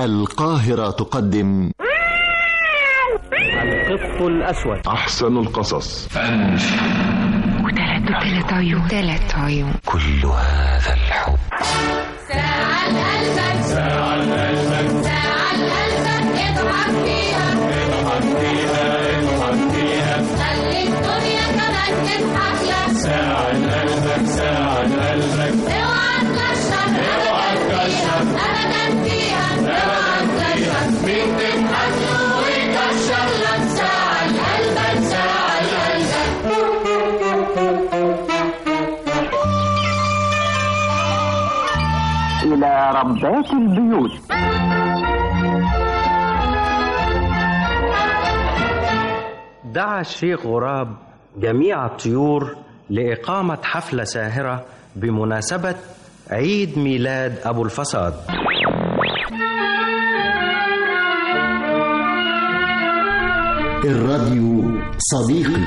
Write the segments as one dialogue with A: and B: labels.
A: القاهرة تقدم
B: القط الأسود
C: أحسن القصص
D: وثلاث وثلاث عيون ثلاث عيون
A: كل هذا الحب
E: ساعة لقلبك ساعة لقلبك ساعة لقلبك اضحك فيها اضحك فيها اضحك فيها خلي الدنيا كمان تضحك لك ساعة لقلبك ساعة لقلبك اوعى تكشر اوعى تكشر ابدا فيها اوعى تكشر مين تضحك له ويكشر لك ساعة لقلبك ساعة لقلبك
F: إلى ربات البيوت
B: دعا الشيخ غراب جميع الطيور لإقامة حفلة ساهرة بمناسبة عيد ميلاد أبو الفصاد
A: الراديو صديقي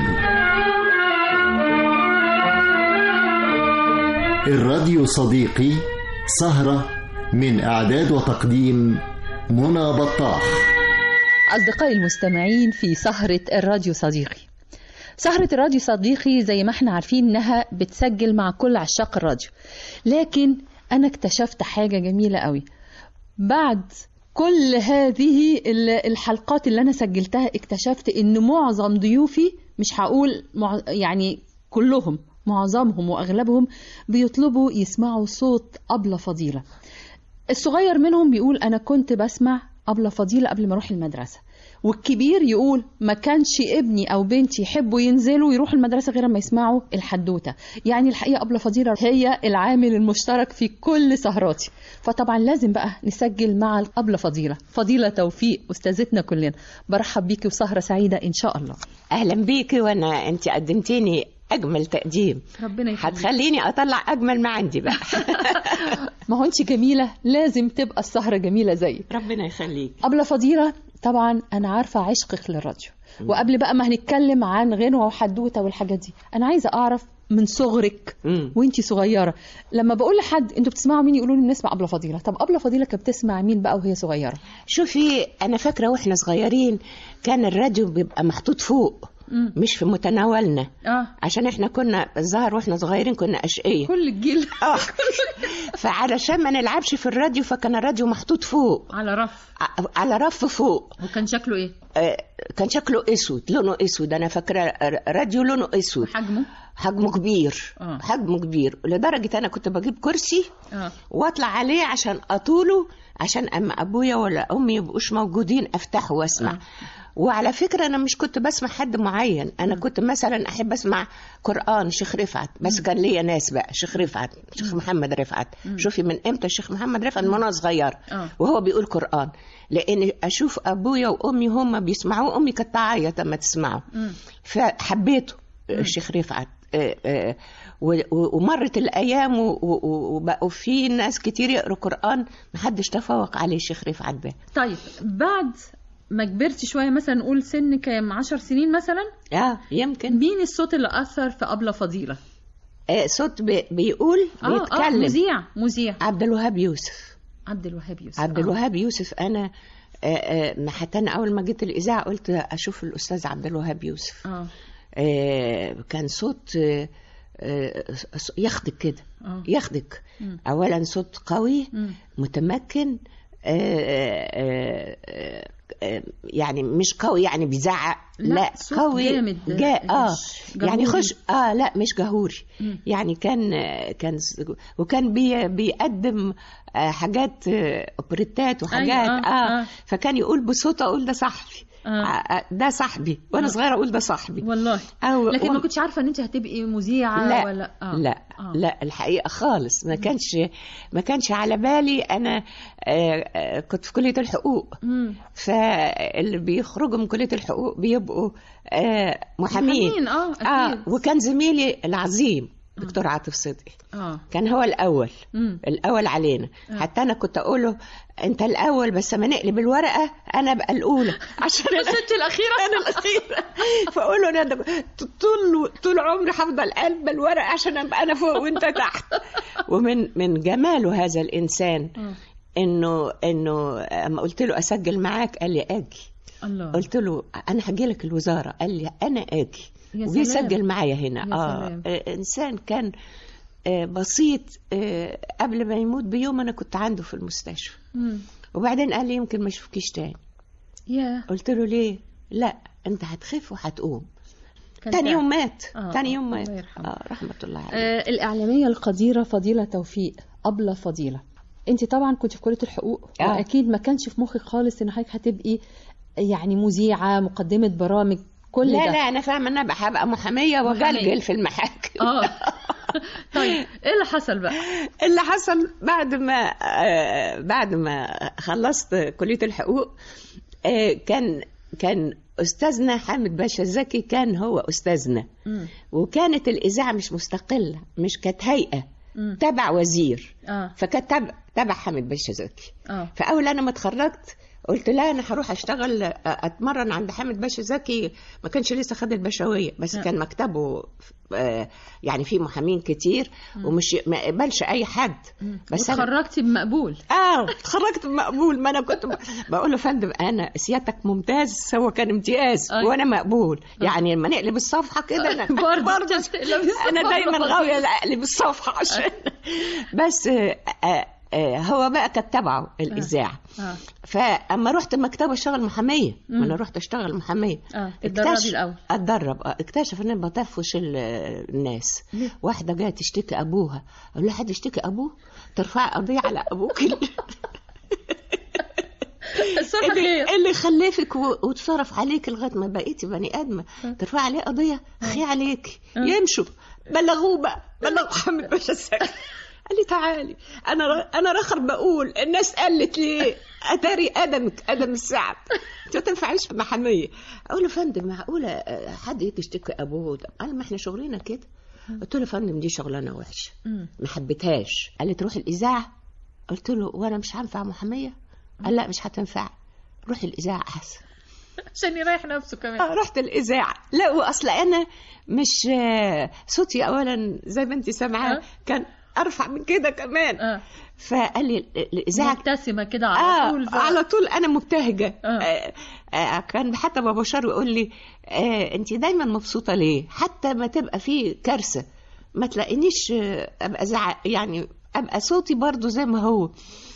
A: الراديو صديقي سهرة من إعداد وتقديم منى بطاح
G: أصدقائي المستمعين في سهرة الراديو صديقي سهرة الراديو صديقي زي ما احنا عارفين انها بتسجل مع كل عشاق الراديو لكن انا اكتشفت حاجة جميلة قوي بعد كل هذه ال- الحلقات اللي انا سجلتها اكتشفت ان معظم ضيوفي مش هقول مع يعني كلهم معظمهم واغلبهم بيطلبوا يسمعوا صوت ابله فضيله الصغير منهم بيقول انا كنت بسمع ابله فضيله قبل ما اروح المدرسه والكبير يقول ما كانش ابني او بنتي يحبوا ينزلوا يروحوا المدرسه غير ما يسمعوا الحدوته يعني الحقيقه ابله فضيله هي العامل المشترك في كل سهراتي فطبعا لازم بقى نسجل مع الابله فضيله فضيله توفيق استاذتنا كلنا برحب بيكي وسهره سعيده ان شاء الله
H: اهلا بيكي وانا انت قدمتيني اجمل تقديم
G: ربنا يخليك
H: هتخليني اطلع اجمل ما عندي بقى
G: ما هو انت جميله لازم تبقى السهره جميله زيك
H: ربنا يخليك
G: أبلة فضيلة طبعا أنا عارفة عشقك للراديو وقبل بقى ما هنتكلم عن غنوة وحدوتة والحاجات دي أنا عايزة أعرف من صغرك
H: مم.
G: وانتي صغيرة لما بقول لحد انتوا بتسمعوا مين يقولوا لي بنسمع أبلة فضيلة طب أبلة فضيلة كانت بتسمع مين بقى وهي صغيرة
H: شوفي انا فاكره واحنا صغيرين كان الراديو بيبقى محطوط فوق
G: مم.
H: مش في متناولنا
G: اه
H: عشان احنا كنا الظاهر واحنا صغيرين كنا اشقيه
G: كل الجيل
H: اه فعلشان ما نلعبش في الراديو فكان الراديو محطوط فوق
G: على رف
H: ع- على رف فوق
G: وكان شكله ايه
H: آه، كان شكله اسود لونه اسود انا فاكره راديو لونه اسود
G: حجمه
H: حجمه كبير
G: آه.
H: حجمه كبير لدرجه انا كنت بجيب كرسي
G: اه
H: واطلع عليه عشان اطوله عشان اما ابويا ولا امي يبقوش موجودين افتحه واسمع
G: آه.
H: وعلى فكره انا مش كنت بسمع حد معين انا كنت مثلا احب اسمع قران شيخ رفعت بس كان ليا ناس بقى شيخ رفعت شيخ محمد رفعت شوفي من امتى الشيخ محمد رفعت من وانا صغير
G: آه.
H: وهو بيقول قران لان اشوف ابويا وامي هم بيسمعوه امي كانت تعيط لما تسمعه
G: مم.
H: فحبيته الشيخ رفعت آه، آه، و- و- ومرت الايام و- و- وبقوا في ناس كتير يقروا قران محدش تفوق عليه الشيخ رفعت ده
G: طيب بعد ما كبرتي شوية مثلا نقول سن كام عشر سنين مثلا
H: اه يمكن
G: مين الصوت اللي أثر في أبلة فضيلة؟
H: آه، صوت بي- بيقول
G: اه اه
H: بيتكلم
G: مذيع مذيع
H: عبد الوهاب يوسف
G: عبد الوهاب يوسف
H: عبد
G: آه.
H: الوهاب يوسف انا آه، آه، ما حتى انا اول ما جيت الاذاعه قلت اشوف الاستاذ عبد الوهاب يوسف
G: اه
H: آه، كان صوت آه، آه، ياخدك كده
G: اه
H: ياخدك
G: مم.
H: اولا صوت قوي
G: مم.
H: متمكن آه، آه، آه، آه، يعني مش قوي يعني بيزعق
G: لا،
H: لا,
G: صوت
H: قوي
G: جامد،
H: جا اه
G: مش
H: يعني
G: جهوري.
H: خش اه لا مش جهوري
G: مم.
H: يعني كان آه، كان س- وكان بي بيقدم آه، حاجات آه، اوبريتات وحاجات
G: أيوة، آه،
H: آه,
G: آه.
H: فكان يقول بصوت اقول ده صاحبي
G: آه.
H: آه، ده صاحبي وانا
G: آه.
H: صغيره اقول ده صاحبي
G: والله
H: أو
G: لكن ما
H: وال-
G: كنتش عارفة ان انت هتبقي مذيعة
H: لا
G: ولا آه.
H: لا
G: آه.
H: لا الحقيقه خالص ما كانش ما كانش على بالي انا آه، آه، كنت في كليه الحقوق
G: مم.
H: فاللي بيخرجوا من كليه الحقوق بيبقوا آه، محامين
G: محامين، اه
H: اه
G: اكيد
H: وكان زميلي العظيم دكتور عاطف صدقي
G: اه
H: كان هو الاول
G: مم.
H: الاول علينا
G: آه.
H: حتى انا كنت اقوله انت الاول بس ما نقلب الورقه انا ابقى الاولى عشان
G: بس انت الاخيره
H: انا الاخيره فاقول له انا ده- طول طول عمري هفضل قلب الورقه عشان ابقى انا فوق وانت تحت ومن من جماله هذا الانسان
G: آه.
H: انه انه اما قلت له اسجل معاك قال لي اجي
G: الله
H: قلت له انا هجي لك الوزاره قال لي انا اجي
G: يا
H: وجي
G: سلام.
H: يسجل معايا هنا
G: يا
H: اه
G: سلام.
H: آه، انسان كان آه، بسيط آه، قبل ما يموت بيوم انا كنت عنده في المستشفى
G: مم.
H: وبعدين قال لي يمكن ما اشوفكيش تاني
G: يا
H: قلت له ليه لا انت هتخف وهتقوم
G: كان
H: تاني
G: فعلا.
H: يوم مات
G: آه،
H: تاني
G: آه،
H: يوم
G: الله
H: مات
G: يرحمه.
H: اه رحمه الله عليه
G: آه الإعلامية القديرة فضيلة توفيق أبلة فضيلة أنت طبعا كنت في كلية الحقوق
H: آه.
G: وأكيد ما كانش في مخك خالص إن حضرتك هتبقي يعني مذيعة مقدمة برامج كل
H: لا
G: ده
H: لا انا فاهمه ان انا هبقى محاميه
G: محامية.
H: وجلجل في المحاكم
G: اه طيب ايه اللي حصل بقى؟
H: اللي حصل بعد ما آه، بعد ما خلصت كليه الحقوق آه، كان كان استاذنا حامد باشا زكي كان هو استاذنا
G: مم.
H: وكانت الاذاعه مش مستقله مش كانت هيئه
G: مم.
H: تبع وزير
G: اه
H: فكانت تبع تبع حامد باشا زكي
G: اه
H: فاول انا ما اتخرجت قلت لا انا هروح اشتغل آه، اتمرن عند حامد باشا زكي ما كانش لسه خد البشويه بس
G: آه.
H: كان مكتبه آه، يعني فيه محامين كتير ومش ما يقبلش اي حد بس انا
G: واتخرجتي بمقبول
H: اه اتخرجت بمقبول ما انا كنت ب- بقول له فندم انا سيادتك ممتاز هو كان امتياز
G: أيوة.
H: وانا مقبول يعني لما نقلب الصفحه كده انا
G: برضه
H: برضه
G: تقلبي الصفحة.
H: انا دايما غاويه اقلب الصفحه عشان بس آه، آه، آه، هو بقى كان تبعه الاذاعه
G: اه
H: فاما رحت المكتبه اشتغل محاميه
G: مم.
H: ما انا رحت اشتغل محاميه
G: اه تتدربي
H: اكتشف-
G: الأول
H: اتدرب اه اكتشف ان انا بطفش ال- الناس
G: ليه؟
H: واحده جايه تشتكي ابوها اقول لها حد يشتكي ابوه ترفع قضيه على ابوك
G: الصبح
H: اللي,
G: خير
H: اللي خلفك و- وتصرف عليك لغايه ما بقيتي بني ادمه ترفع عليه قضيه خي عليك يمشوا بلغوه بقى بلغوا حامد باشا السكن قال لي تعالي انا ر- انا رخر بقول الناس قالت لي اتاري ادمك ادم السعد انت ما تنفعيش محاميه اقول له فندم معقوله آه، حد يجي يشتكي ابوه ده قال ما احنا شغلنا كده قلت له يا فندم دي شغلانه وحشه
G: مم.
H: ما حبيتهاش قال لي تروح الاذاعه قلت له وانا مش هنفع محاميه قال لا مش هتنفع روح الاذاعه احسن
G: عشان يريح نفسه كمان
H: آه، رحت الاذاعه لا واصل انا مش آه، صوتي اولا زي ما انت سامعاه
G: آه.
H: كان ارفع من كده كمان
G: اه
H: فقال لي ال- الاذاعه
G: مبتسمه كده على
H: آه
G: طول ف...
H: على طول انا مبتهجه
G: آه.
H: آه. آه كان حتى بابا شار يقول لي آه انت دايما مبسوطه ليه حتى ما تبقى في كارثه ما تلاقينيش آه، ابقى زعق يعني ابقى صوتي برضو زي ما هو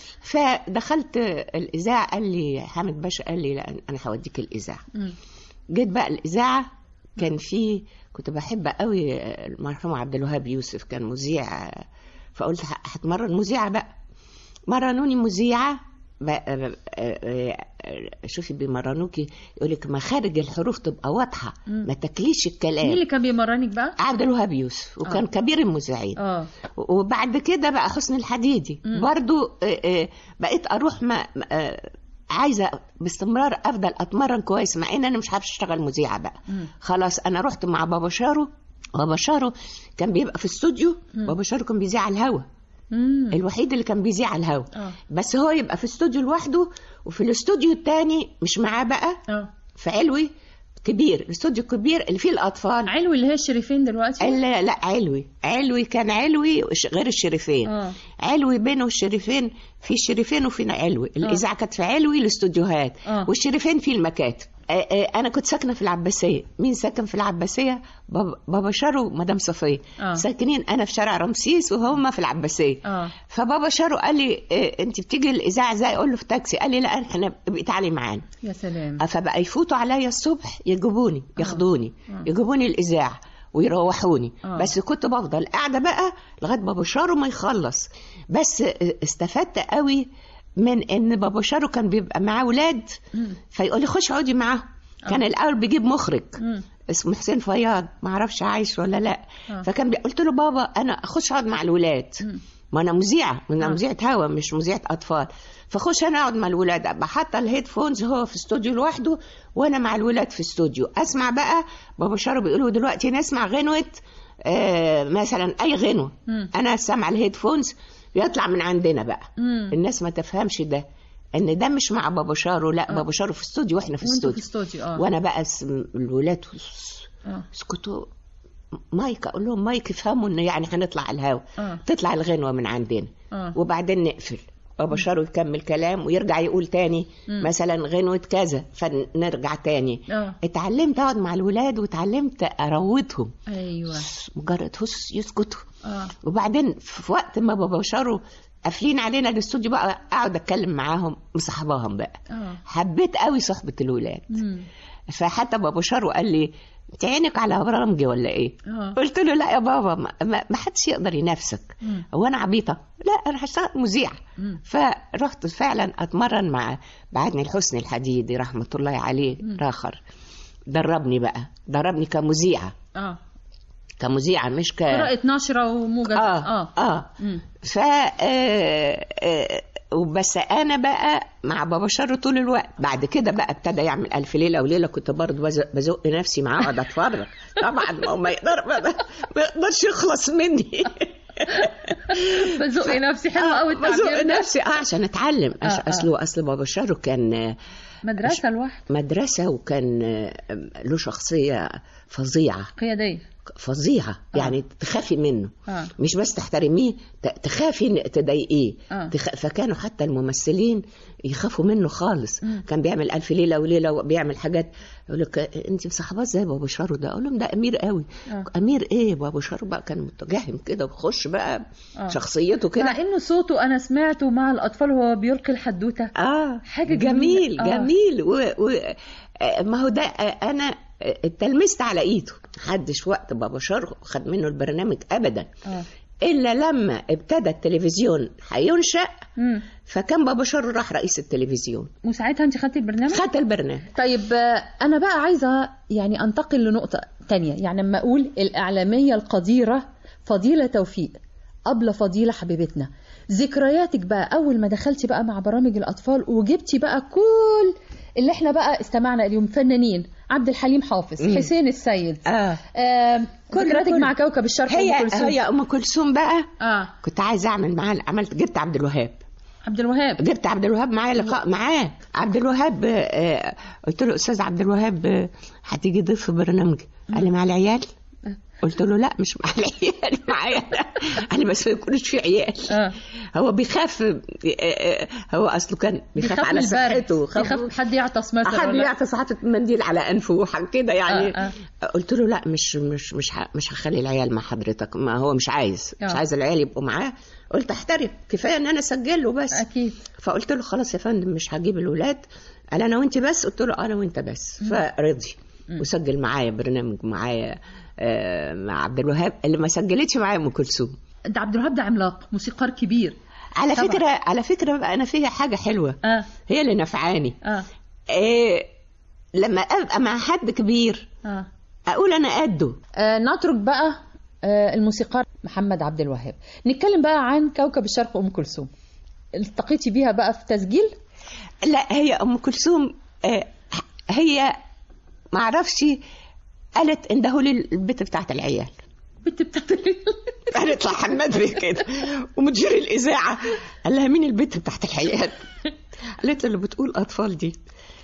H: فدخلت آه، الاذاعه قال لي حامد باشا قال لي لا انا هوديك الاذاعه
G: مم.
H: جيت بقى الاذاعه كان في كنت بحب قوي المرحوم عبد الوهاب يوسف كان مذيع آه، فقلت ه- هتمرن مذيعه بقى مرنوني مذيعه ب- آه، آه، آه، شوفي بيمرنوكي يقول لك مخارج الحروف تبقى واضحه ما تاكليش
G: مين
H: الكلام
G: اللي كان بيمرنك بقى؟
H: عبد الوهاب يوسف وكان
G: آه.
H: كبير المذيعين
G: اه
H: وبعد كده بقى حسن الحديدي
G: مم.
H: برضو آه، آه، بقيت اروح ما آه، عايزه باستمرار افضل اتمرن كويس مع ان انا مش عارفه اشتغل مذيعه بقى
G: مم.
H: خلاص انا رحت مع بابا شارو بابا شارو كان بيبقى في استوديو بابا شارو كان بيذيع على الهوا
G: مم.
H: الوحيد اللي كان بيذيع على الهوا
G: اه
H: بس هو يبقى في استوديو لوحده وفي الاستوديو التاني مش معاه بقى
G: اه
H: في علوي كبير الاستوديو الكبير اللي فيه الاطفال
G: علوي اللي هي الشريفين دلوقتي
H: لا لا علوي علوي كان علوي وش- غير الشريفين
G: اه
H: علوي بينه والشريفين في الشريفين وفي علوي الاذاعه كانت في علوي الاستوديوهات
G: آه.
H: والشريفين في المكاتب آه، آه، انا كنت ساكنه في العباسيه مين ساكن في العباسيه بابا بابا شارو ومدام صفيه
G: آه.
H: ساكنين انا في شارع رمسيس وهم في العباسيه
G: اه
H: فبابا شارو قال لي آه، انت بتيجي الاذاعه ازاي اقول له في تاكسي قال لي لا احنا ابقي تعالي معانا
G: يا سلام
H: فبقى يفوتوا عليا الصبح يجيبوني ياخدوني
G: آه.
H: يجيبوني الاذاعه ويروحوني
G: آه.
H: بس كنت بفضل قاعده بقى لغايه بابا شارو ما يخلص بس استفدت قوي من ان بابا شارو كان بيبقى معاه ولاد
G: مم.
H: فيقول لي خش اقعدي معاه كان الاول بيجيب مخرج
G: مم.
H: اسمه حسين فياض ما اعرفش عايش ولا لا
G: آه.
H: فكان بي... قلت له بابا انا اخش اقعد مع الولاد
G: مم.
H: ما انا مذيعه ما انا
G: آه.
H: مذيعه هوا مش مذيعه اطفال فخش انا اقعد مع الولاد ابقى حاطه الهيدفونز هو في استوديو لوحده وانا مع الولاد في استوديو اسمع بقى بابا شارو بيقولوا دلوقتي نسمع غنوه آه مثلا اي غنوه
G: مم.
H: انا سامعه الهيدفونز يطلع من عندنا بقى
G: مم.
H: الناس ما تفهمش ده ان ده مش مع بابا شارو لا بابا شارو في استوديو واحنا في
G: وانتوا في
H: استوديو
G: استوديو اه
H: وانا بقى اسم الولاد
G: اه
H: اسكتوا مايك اقول لهم مايك يفهموا ان يعني هنطلع على الهوا
G: اه
H: تطلع الغنوه من عندنا
G: اه
H: وبعدين نقفل بابا شارو يكمل كلام ويرجع يقول تاني مثلا غنوة كذا فنرجع تاني
G: اه
H: اتعلمت اقعد مع الولاد واتعلمت اروضهم
G: ايوه
H: مجرد هس يسكتوا
G: اه
H: وبعدين في وقت ما بابا شارو قافلين علينا الاستوديو بقى اقعد اتكلم معاهم مصاحباهم بقى
G: اه
H: حبيت قوي صحبة الولاد
G: مم.
H: فحتى بابا شارو قال لي انت عينك على برامجي ولا ايه
G: اه
H: قلت له لا يا بابا ما, ما ما حدش يقدر ينافسك
G: مم.
H: هو انا عبيطه لا انا هشتغل مذيع
G: مم.
H: فرحت فعلا اتمرن مع بعدني الحسن الحديدي رحمه الله عليه راخر دربني بقى دربني كمذيعه
G: اه
H: كمذيعه مش ك
G: قراءة نشرة وموجز
H: اه
G: اه
H: اه
G: مم.
H: ف آه، آه، وبس انا بقى مع بابا شر طول الوقت بعد كده بقى ابتدى يعمل الف ليله وليله كنت برضه بز- بزق نفسي معاه اقعد اتفرج طبعا ما هو ما يقدر ما ما يقدرش يخلص مني
G: بزق نفسي حلو قوي
H: بزق
G: التعبير ده.
H: نفسي اه عشان اتعلم
G: آه،
H: أش-
G: آه.
H: اصله اصل بابا شارو كان آه،
G: مدرسة لوحده
H: مدرسه وكان آه، له شخصيه فظيعه
G: قيادية
H: فظيعه يعني تخافي منه
G: اه
H: مش بس تحترميه ت- تخافي إن تضايقيه
G: آه.
H: تخ... فكانوا حتى الممثلين يخافوا منه خالص
G: مم.
H: كان بيعمل ألف ليلة وليلة وبيعمل حاجات يقول لك انت مصاحبات زي بابا شارو ده اقول لهم ده امير قوي
G: آه.
H: امير ايه بابا شارو بقى كان متجهم كده وخش بقى
G: آه.
H: شخصيته كده
G: مع انه صوته انا سمعته مع الاطفال وهو بيلقي الحدوته
H: اه
G: حاجة
H: جميل
G: جميلة. آه.
H: جميل و... و... آه، ما هو ده آه، انا آه، اتلمست على ايده محدش وقت بابا شارو خد منه البرنامج ابدا
G: اه
H: الا لما ابتدى التلفزيون هينشأ
G: مم.
H: فكان بابا شارو راح رئيس التلفزيون
G: وساعتها انت خدتي البرنامج
H: خد البرنامج
G: طيب آه، انا بقى عايزه يعني انتقل لنقطه تانية يعني لما اقول الاعلاميه القديره فضيله توفيق ابله فضيله حبيبتنا ذكرياتك بقى اول ما دخلتي بقى مع برامج الاطفال وجبتي بقى كل اللي احنا بقى استمعنا اليوم فنانين عبد الحليم حافظ
H: مم.
G: حسين السيد
H: اه
G: آه
H: كل-
G: ذكرياتك
H: كل-
G: مع كوكب الشرق
H: هي
G: أم كلثوم.
H: هي ام كلثوم بقى
G: اه
H: كنت عايزه اعمل معاه عملت جبت عبد الوهاب
G: عبد الوهاب
H: جبت عبد الوهاب معايا لقاء معاه عبد الوهاب آه، قلت له استاذ عبد الوهاب آه، هتيجي ضيف في برنامجي قال لي مع العيال قلت له لا مش مع العيال معايا انا قال لي بس ما يكونش في عيال
G: اه
H: هو بيخاف آه، آه، هو اصله كان بيخاف على
G: من البرد.
H: صحته
G: بيخاف حد يعطس مثلا
H: حد
G: ولا-
H: يعطس حاطط منديل على انفه وحاجه كده يعني
G: آه،
H: قلت له لا مش مش مش ه- مش هخلي العيال مع حضرتك ما هو مش عايز مش
G: آه.
H: عايز العيال يبقوا معاه قلت احترم كفايه ان انا اسجل له بس
G: اكيد
H: فقلت له خلاص يا فندم مش هجيب الولاد قال انا وانت بس قلت له انا وانت بس فرضي وسجل معايا برنامج معايا آه، مع عبد الوهاب اللي ما سجلتش معايا ام كلثوم
G: ده عبد الوهاب ده عملاق موسيقار كبير
H: على
G: طبعا.
H: فكره على فكره بقى انا فيها حاجه حلوه
G: اه
H: هي اللي نفعاني
G: اه
H: إيه لما ابقى مع حد كبير
G: اه
H: اقول انا قده
G: آه، نترك بقى آه، الموسيقار محمد عبد الوهاب نتكلم بقى عن كوكب الشرق ام كلثوم التقيتي بيها بقى في تسجيل
H: لا هي ام كلثوم آه، هي ما اعرفش قالت انده لي البيت بتاعت العيال
G: بنت بتاعت
H: قالت لحماد بيه كده ومدير الاذاعه قال لها مين البيت بتاعت العيال قالت له اللي بتقول اطفال دي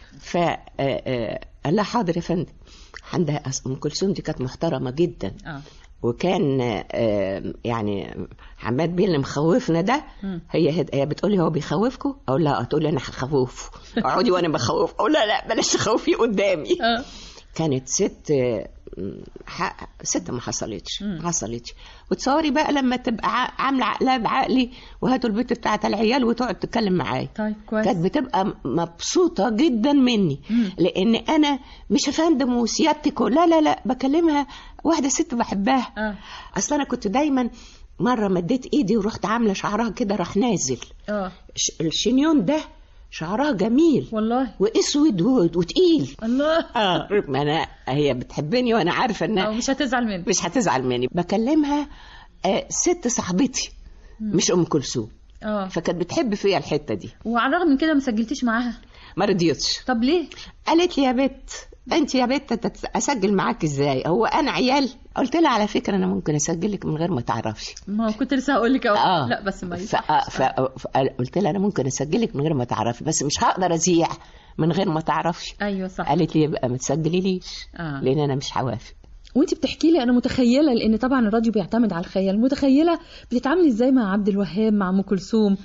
H: ف آه، آه، قال لها حاضر يا فندم عندها أص- ام كلثوم دي كانت محترمه جدا
G: اه
H: وكان آه، يعني حماد بيه اللي مخوفنا ده
G: مم.
H: هي هد... هي بتقول لي هو بيخوفكم اقول لها تقول لي انا هخوفه اقعدي وانا بخوف اقول لها لا بلاش تخوفيه قدامي
G: اه
H: كانت ست آه، م، حق ست ما حصلتش
G: مم.
H: ما حصلتش وتصوري بقى لما تبقى ع- عامله عقلها بعقلي وهاتوا البيت بتاعت العيال وتقعد تتكلم معايا
G: طيب كويس
H: كانت بتبقى م- مبسوطة جدا مني
G: مم.
H: لأن أنا مش أفندم وسيادتك لا لا لا بكلمها واحدة ست بحبها
G: اه
H: أصل أنا كنت دايما مرة مديت إيدي ورحت عاملة شعرها كده راح نازل
G: اه
H: ش- الشنيون ده شعرها جميل
G: والله
H: واسود و- وتقيل
G: الله
H: اه ما انا هي بتحبني وانا عارفه
G: او
H: انها
G: مش هتزعل مني
H: مش هتزعل مني بكلمها آه ست صاحبتي مش ام كلثوم
G: اه
H: فكانت بتحب فيا الحته دي
G: وعلى الرغم من كده ما سجلتيش معاها
H: ما رضيتش
G: طب ليه
H: قالت لي يا بت انت يا بت تت- اسجل معاك ازاي هو انا عيال قلت لها على فكره انا ممكن اسجلك من غير ما تعرفش
G: ما هو كنت لسه هقول لك اهو
H: اه
G: لا بس ما
H: ف...
G: يصحش.
H: ف... ف... قلت لها انا ممكن اسجلك من غير ما تعرفي بس مش هقدر اذيع من غير ما تعرفش
G: ايوه صح
H: قالت لي يبقى ما تسجليليش
G: آه.
H: لان انا مش هوافق
G: وانت بتحكي لي انا متخيله لان طبعا الراديو بيعتمد على الخيال متخيله بتتعاملي ازاي مع عبد الوهاب مع ام كلثوم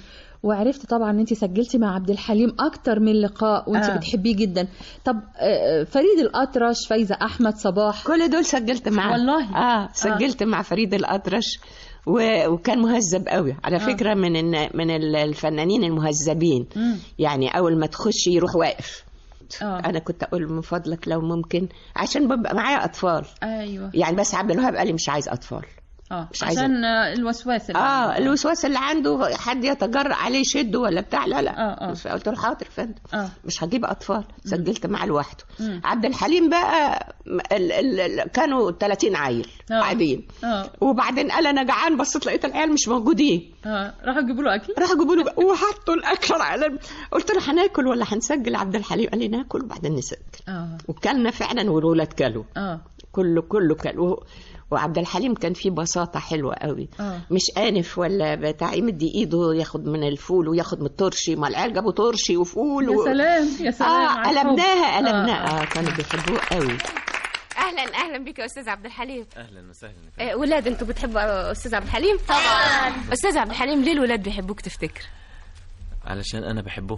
G: وعرفت طبعا ان انت سجلتي مع عبد الحليم اكتر من لقاء وانت
H: آه.
G: آه. بتحبيه جدا طب آه، فريد الاطرش فايزه احمد صباح
H: كل دول سجلت معاه
G: والله؟
H: اه سجلت مع فريد الاطرش و... وكان مهذب قوي على فكره من الن- من ال- الفنانين المهذبين
G: مم.
H: يعني اول ما تخش يروح واقف
G: آه.
H: انا كنت اقول من فضلك لو ممكن عشان ببقى معايا اطفال
G: ايوه
H: يعني بس عبد الوهاب قال لي مش عايز اطفال
G: اه
H: مش عايزة.
G: عشان آه، الوسواس اللي
H: اه
G: عنده.
H: الوسواس اللي عنده حد يتجرأ عليه يشده ولا بتاع لا لا
G: آه، آه.
H: مش- قلت له حاضر يا فندم
G: آه.
H: مش هجيب اطفال سجلت معاه لوحده
G: مم.
H: عبد الحليم بقى م- ال ال ال كانوا 30 عيل
G: آه.
H: قاعدين
G: اه
H: وبعدين قال انا جعان بصيت لقيت العيال مش موجودين
G: اه راحوا يجيبوا له اكل
H: راحوا جابوا له بقى- وحطوا الاكل على قلت له هناكل ولا هنسجل عبد الحليم قال لي ناكل وبعدين نسجل
G: اه
H: وكلنا فعلا والولاد كلوا
G: اه
H: كله كله كان و- وعبد الحليم كان فيه بساطة حلوة قوي
G: آه.
H: مش آنف ولا بتاع يمد إيده ياخد من الفول وياخد من الترشي ما العيال جابوا ترشي وفول
G: يا سلام يا سلام
H: اه
G: على الحب.
H: قلبناها
G: آه.
H: قلبناها اه كانوا بيحبوه قوي
C: اهلا اهلا بك يا استاذ عبد الحليم
I: اهلا وسهلا
C: آه، ولاد انتوا بتحبوا استاذ عبد الحليم طبعا استاذ عبد الحليم ليه الولاد بيحبوك تفتكر
I: علشان انا بحبه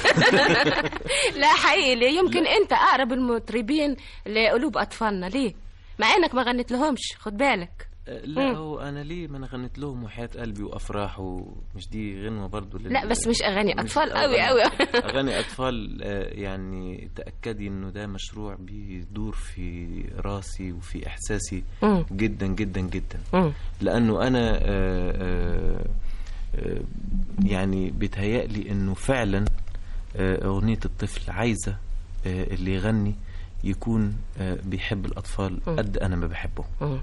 C: لا حقيقي ليه يمكن انت اقرب المطربين لقلوب اطفالنا ليه مع انك ما غنيت لهمش خد بالك
I: أه، لا
C: مم.
I: هو انا ليه ما انا غنيت لهم وحياة قلبي وافراح ومش دي غنوه برضو لل...
C: لا بس مش اغاني
I: مش
C: اطفال
I: أغاني-
C: قوي قوي
I: اغاني اطفال آه، يعني تاكدي انه ده مشروع بيدور في راسي وفي احساسي
C: مم.
I: جدا جدا جدا
C: مم.
I: لانه انا آه، آه، آه، يعني بيتهيألي انه فعلا آه، اغنيه الطفل عايزه آه، اللي يغني يكون آه، بيحب الاطفال
C: مم.
I: قد انا ما بحبهم
C: مم.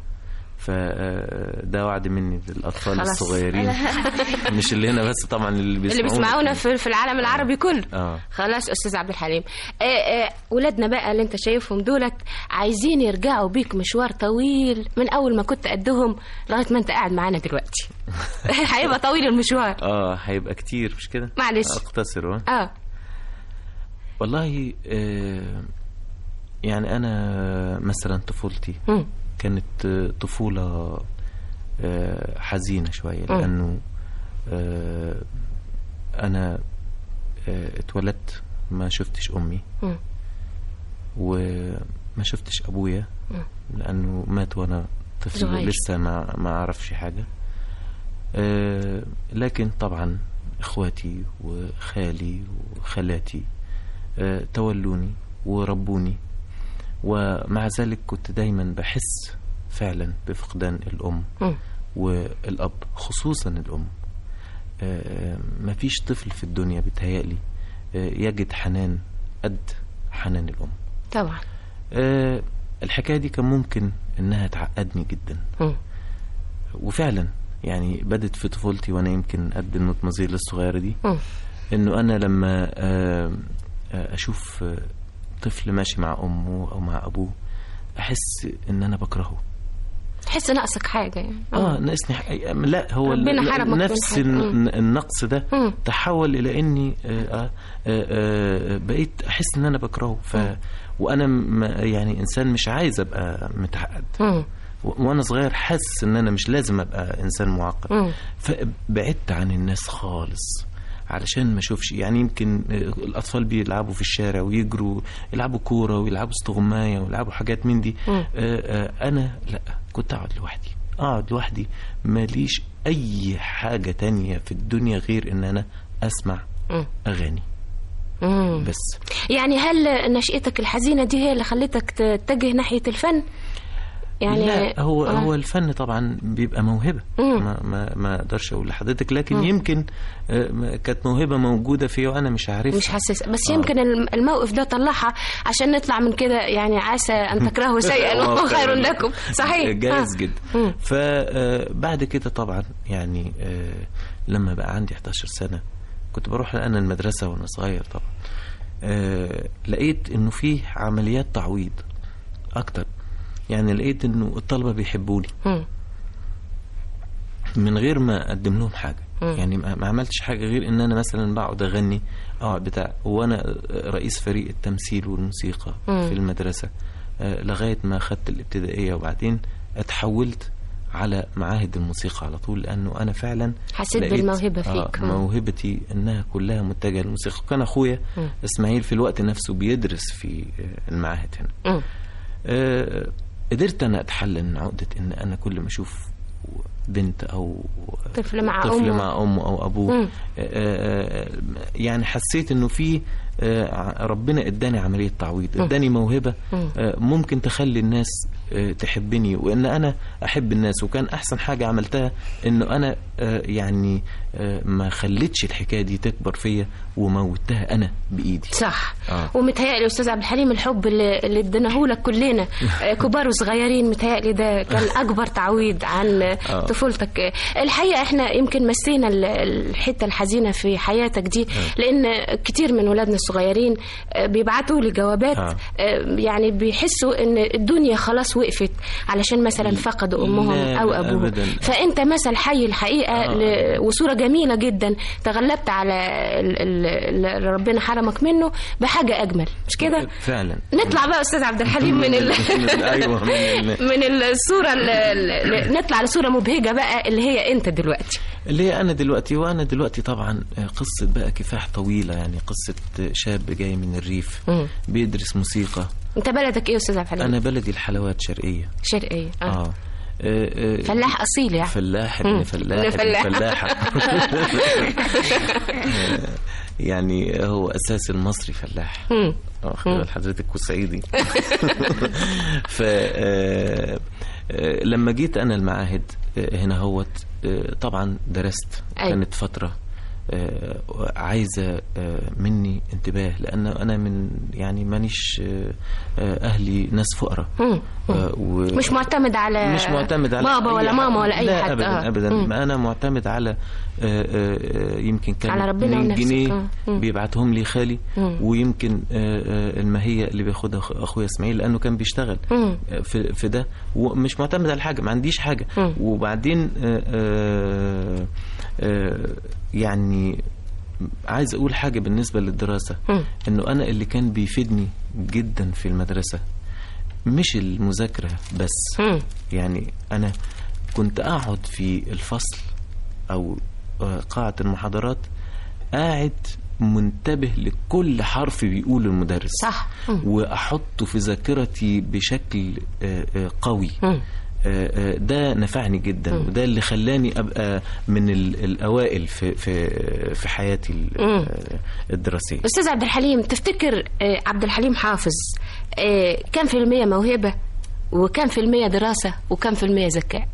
I: فده وعد مني للاطفال
C: خلاص.
I: الصغيرين مش اللي هنا بس طبعا اللي
C: اللي
I: بيسمعونا
C: بيسمعونا في, في العالم العربي كله
I: اه
C: خلاص استاذ عبد الحليم آه آه ولادنا بقى اللي انت شايفهم دولت عايزين يرجعوا بيك مشوار طويل من اول ما كنت قدهم لغايه ما انت قاعد معانا دلوقتي هيبقى طويل المشوار
I: اه هيبقى كتير مش كده
C: معلش.
I: اقتصر اه
C: اه
I: والله آه يعني انا مثلا طفولتي
C: مم.
I: كانت آه، طفولة آه، حزينة شوية
C: مم.
I: لأنه آه، أنا آه، اتولدت ما شفتش أمي
C: مم.
I: وما شفتش أبويا
C: مم.
I: لأنه مات وأنا طفل
C: صغير.
I: لسه ما ما أعرفش حاجة آه، لكن طبعا إخواتي وخالي وخالاتي آه، تولوني وربوني ومع ذلك كنت دايما بحس فعلا بفقدان الأم
C: مم.
I: والأب خصوصا الأم آه، مفيش طفل في الدنيا بتهيألي آه، يجد حنان قد حنان الأم
C: طبعا
I: آه، الحكاية دي كان ممكن إنها تعقدني جدا
C: مم.
I: وفعلا يعني بدت في طفولتي وأنا يمكن قد المطمزيل الصغيرة دي
C: مم.
I: إنه أنا لما آه، آه، أشوف آه، طفل ماشي مع أمه أو مع أبوه أحس إن أنا بكرهه
C: تحس ناقصك حاجه يعني
I: اه ناقصني ح- لا هو ال-
C: ربنا
I: لا-
C: حرمك من
I: نفس
C: حاجة.
I: الن-
C: مم.
I: النقص ده
C: مم.
I: تحول الى اني آه، آه، آه، آه، بقيت احس ان انا بكرهه ف وانا م- يعني انسان مش عايز ابقى متعقد
C: مم.
I: و- وانا صغير حاسس ان انا مش لازم ابقى انسان معقد
C: مم.
I: فبعدت عن الناس خالص علشان ما اشوفش يعني يمكن آه، الاطفال بيلعبوا في الشارع ويجروا يلعبوا كوره ويلعبوا استغمايه ويلعبوا حاجات من دي
C: مم.
I: آه، آه، انا لا كنت اقعد لوحدي اقعد لوحدي ماليش اي حاجه تانية في الدنيا غير ان انا اسمع
C: مم.
I: اغاني
C: مم.
I: بس
C: يعني هل نشأتك الحزينة دي هي اللي خلتك تتجه ناحية الفن؟ يعني
I: لا هو
C: آه.
I: هو الفن طبعا بيبقى موهبه
C: مم.
I: ما ما ما اقدرش اقول لحضرتك لكن
C: مم.
I: يمكن آه، ما- كانت موهبه موجوده فيا وانا مش عارفها
C: مش حاسس بس
I: آه.
C: يمكن الم- الموقف ده طلعها عشان نطلع من كده يعني عسى ان تكرهوا شيئا وهو خير لكم صحيح
I: جاهز
C: آه.
I: جدا
C: مم.
I: فبعد كده طبعا يعني آه، لما بقى عندي 11 سنه كنت بروح انا المدرسه وانا صغير طبعا آه، لقيت انه في عمليات تعويض اكتر يعني لقيت انه الطلبه بيحبوني
C: مم.
I: من غير ما اقدم لهم حاجه
C: مم.
I: يعني ما ما عملتش حاجه غير ان انا مثلا بقعد اغني اقعد بتاع وانا رئيس فريق التمثيل والموسيقى
C: مم.
I: في المدرسه آه، لغايه ما خدت الابتدائيه وبعدين اتحولت على معاهد الموسيقى على طول لانه انا فعلا
C: حسيت
I: لقيت-
C: بالموهبة
I: آه
C: فيك. آه.
I: موهبتي انها كلها متجهه للموسيقى كان اخويا
C: مم.
I: اسماعيل في الوقت نفسه بيدرس في آه، المعاهد هنا
C: مم.
I: آه، قدرت انا اتحلل من عقده ان انا كل ما اشوف بنت او
C: طفل مع
I: طفل
C: أمه.
I: مع امه او ابوه
C: مم.
I: آه، آه، يعني حسيت انه في آه، ع- ربنا اداني عمليه تعويض
C: مم.
I: اداني موهبه
C: مم.
I: آه، ممكن تخلي الناس آه، تحبني وان انا احب الناس وكان احسن حاجه عملتها انه انا آه، يعني آه، ما خليتش الحكايه دي تكبر فيا وموتها انا بايدي
C: صح
I: آه.
C: ومتهيألي أستاذ عبد الحليم الحب اللي اللي اديناه لك كلنا آه، كبار وصغيرين متهيألي ده كان أكبر تعويض عن
I: آه.
C: طفولتك آه، الحقيقة احنا يمكن مسينا ال- الحتة الحزينة في حياتك دي لأن كتير من ولادنا الصغيرين آه، بيبعتوا لي جوابات
I: آه.
C: آه، يعني بيحسوا إن الدنيا خلاص وقفت علشان مثلا فقدوا أمهم
I: لا،
C: أو
I: لا،
C: أبوهم
I: أبداً.
C: فأنت مثل حي الحقيقة
I: آه.
C: ل- وصورة جميلة جدا تغلبت على ال- ال- اللي ربنا حرمك منه بحاجة أجمل مش كده؟
I: فعلا
C: نطلع بقى أستاذ عبد الحليم من ال...
I: من- ايوه من ال-
C: من الصورة ال- ال- نطلع لصورة مبهجة بقى اللي هي أنت دلوقتي
I: اللي هي انا دلوقتي وانا دلوقتي طبعا آه، قصه بقى كفاح طويله يعني قصه آه، شاب جاي من الريف
C: مم.
I: بيدرس موسيقى
C: أنت بلدك إيه يا أستاذ عبد الحليم؟
I: انا بلدي الحلوات شرقيه
C: شرقية آه.
I: اه, آه. آه،
C: فلاح أصيل يعني
I: فلاح
C: مم.
I: ابن فلاح
C: ابن
I: ابن
C: فلاح.
I: فلاحة يعني هو أساس المصري فلاح
C: مم.
I: اه خلي بال حضرتك وصعيدي ف آه، آه، لما جيت أنا المعاهد آه، هنا هوت آه، طبعا درست
C: أيوة.
I: كانت فترة آه، عايزة آه، مني انتباه لأن أنا من يعني مانيش آه، آه، أهلي ناس فقراء
C: مم.
I: آه، و-
C: مش معتمد على
I: مش معتمد على
C: بابا
I: أي
C: ولا
I: حد.
C: ماما ولا أي
I: لا
C: حد
I: ابدا
C: آه.
I: ابدا
C: مم.
I: ما انا معتمد على آه، آه، آه، يمكن كان
C: على ربنا
I: 2
C: ونفسك.
I: جنيه
C: آه. مم.
I: بيبعتهم لي خالي
C: مم.
I: ويمكن آه، آه، الماهيه اللي بياخدها أخ- اخويا اسماعيل لانه كان بيشتغل
C: مم.
I: آه، في في ده ومش معتمد على حاجه ما عنديش حاجه
C: مم.
I: وبعدين آه، آه، آه، يعني عايز اقول حاجه بالنسبه للدراسه
C: مم.
I: انه انا اللي كان بيفيدني جدا في المدرسه مش المذاكره بس
C: مم.
I: يعني انا كنت اقعد في الفصل او آه، قاعه المحاضرات قاعد منتبه لكل حرف بيقوله المدرس
C: صح مم.
I: واحطه في ذاكرتي بشكل آه، آه، قوي
C: مم.
I: آه، آه، ده نفعني جدا
C: مم.
I: وده اللي خلاني ابقى من ال- الاوائل في في في حياتي ال-
C: مم.
I: آه، الدراسيه
C: أستاذ عبد الحليم تفتكر آه، عبد الحليم حافظ آه، كم في المية موهبة وكم في المية دراسة وكم في المية ذكاء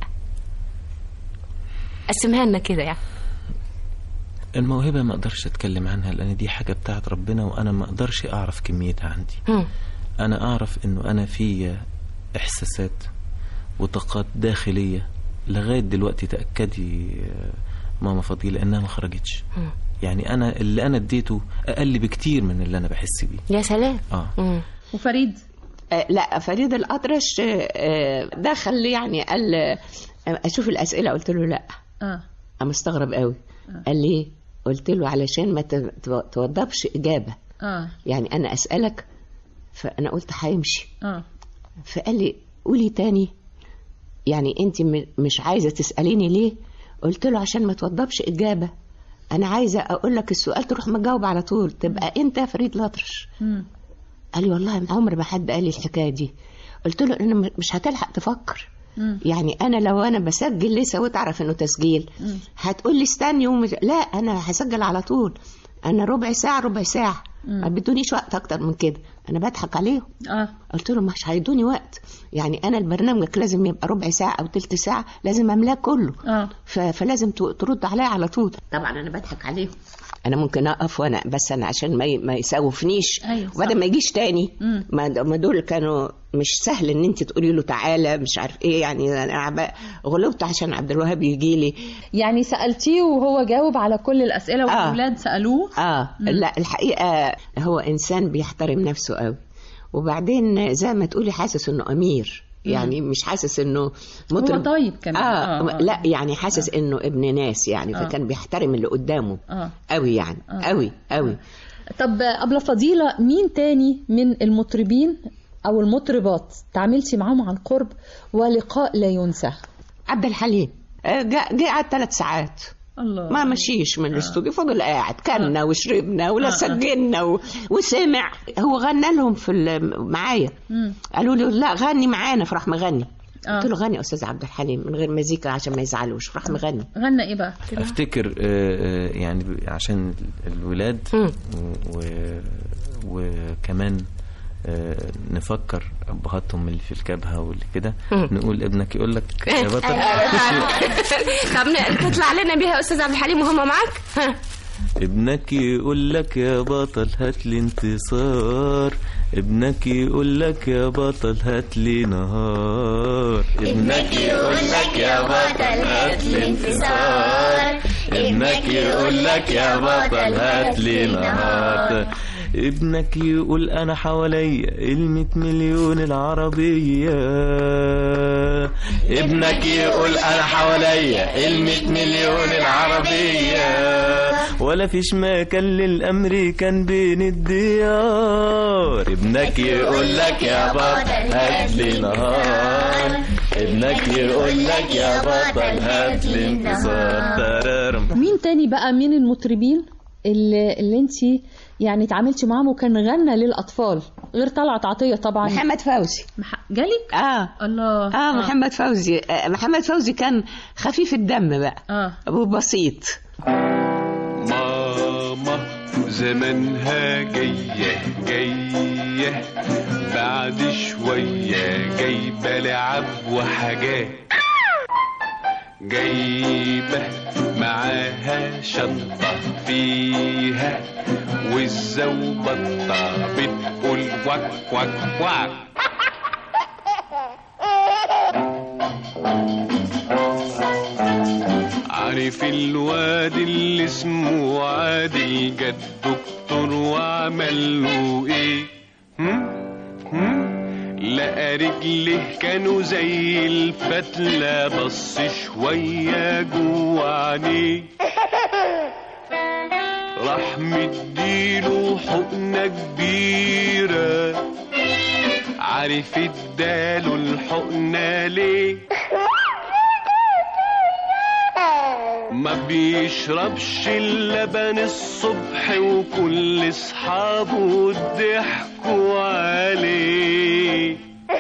C: قسمها لنا كده يعني
I: الموهبه ما اقدرش اتكلم عنها لان دي حاجه بتاعت ربنا وانا ما اقدرش اعرف كميتها عندي
C: مم.
I: انا اعرف انه انا في احساسات وطاقات داخليه لغايه دلوقتي تاكدي آه، ماما فضيله انها ما خرجتش
C: مم.
I: يعني انا اللي انا اديته اقل بكتير من اللي انا بحس بيه
C: يا سلام
I: اه
C: مم.
G: وفريد
H: آه، لا فريد الأطرش آه، آه، دخل يعني قال آه، أشوف الأسئلة قلت له لا
G: اه
H: أنا مستغرب قوي قال لي قلت له علشان ما ت- تو- توضبش إجابة
G: اه
H: يعني أنا أسألك فأنا قلت هيمشي
G: اه
H: فقال لي قولي تاني يعني انت م- مش عايزه تساليني ليه قلت له عشان ما توضبش اجابه انا عايزه اقول لك السؤال تروح مجاوب على طول تبقى انت فريد الأطرش
G: مم.
H: قال لي والله عمر ما حد قال لي الحكايه دي قلت له انا م- مش هتلحق تفكر
G: مم.
H: يعني انا لو انا بسجل لسه وتعرف انه تسجيل
G: مم.
H: هتقول لي استني ومش... لا انا هسجل على طول انا ربع ساعه ربع ساعه ما بدونيش وقت اكتر من كده انا بضحك عليهم
G: اه
H: قلت له مش هيدوني وقت يعني انا البرنامج لازم يبقى ربع ساعه او تلت ساعه لازم املاه كله
G: اه
H: ف... فلازم ت- ترد عليا على طول طبعا انا بضحك عليهم انا ممكن اقف وانا بس انا عشان ما ي... ما يسوفنيش
G: أيوة، صح.
H: وبعدين ما يجيش تاني
G: مم.
H: ما د- ما دول كانوا مش سهل ان انت تقولي له تعالى مش عارف ايه يعني انا عب- غلبت عشان عبد الوهاب يجي لي
G: يعني سألتيه وهو جاوب على كل الأسئلة
H: آه.
G: والأولاد سألوه
H: اه لا الحقيقه هو انسان بيحترم نفسه قوي وبعدين زي ما تقولي حاسس انه امير يعني مش حاسس انه مطرب
G: هو طيب كمان
H: آه,
G: آه، آه.
H: لا يعني حاسس انه ابن ناس يعني
G: آه.
H: فكان بيحترم اللي قدامه
G: اه
H: قوي يعني
G: آه.
H: قوي قوي
G: طب أبلة فضيلة مين تاني من المطربين أو المطربات تعاملتي معاهم عن قرب ولقاء لا ينسى
H: عبد الحليم آه، جه جه قعد ثلاث ساعات
G: الله
H: ما مشيش من الاستوديو فضل قاعد كلنا وشربنا ولا
G: آه.
H: سجلنا و... وسمع هو غنى لهم في ال- معايا
G: مم.
H: قالوا له لا غني معانا فراح مغني
G: آه.
H: قلت له غني يا استاذ عبد الحليم من غير مزيكا عشان ما يزعلوش فراح مغني
G: غنى ايه بقى
I: افتكر آه، آه، يعني ب- عشان الولاد
H: مم.
I: و... وكمان آه، نفكر ابهاتهم اللي في الكبهه واللي كده
C: مم.
I: نقول ابنك يقول لك يا بطل
C: طب ن- تطلع لنا بيها يا استاذ عبد الحليم وهم معاك ها.
I: ابنك يقول لك يا بطل هات لي انتصار ابنك يقول لك يا بطل هات لي نهار ابنك يقول لك يا بطل هات لي انتصار ابنك يقول لك يا بطل هات لي نهار ابنك يقول انا حواليا المية مليون العربية ابنك يقول انا حواليا المية مليون العربية ولا فيش مكان للامريكان بين الديار ابنك يقول لك يا بطل هات لي نهار ابنك يقول لك يا بطل هات لي انتصار ترارم.
G: مين تاني بقى من المطربين اللي, اللي انت يعني اتعاملتي معاهم وكان غنى للاطفال غير طلعت عطيه طبعا
H: محمد فوزي
G: مح... جالك
H: اه
G: الله
H: اه محمد فوزي آه محمد فوزي كان خفيف الدم بقى
G: اه
H: وبسيط
J: ماما زمانها جاية جاية بعد شوية جايبة لعب وحاجات جايبة معاها شنطة فيها والزوبطة بتقول وك وك وك عارف الواد اللي اسمه عادل جد دكتور وعمل له ايه هم؟ هم؟ لقى رجله كانوا زي الفتلة بص شوية جوه عينيه راح مديله حقنة كبيرة عارف اداله الحقنة ليه ما بيشربش اللبن الصبح وكل اصحابه ضحكوا عليه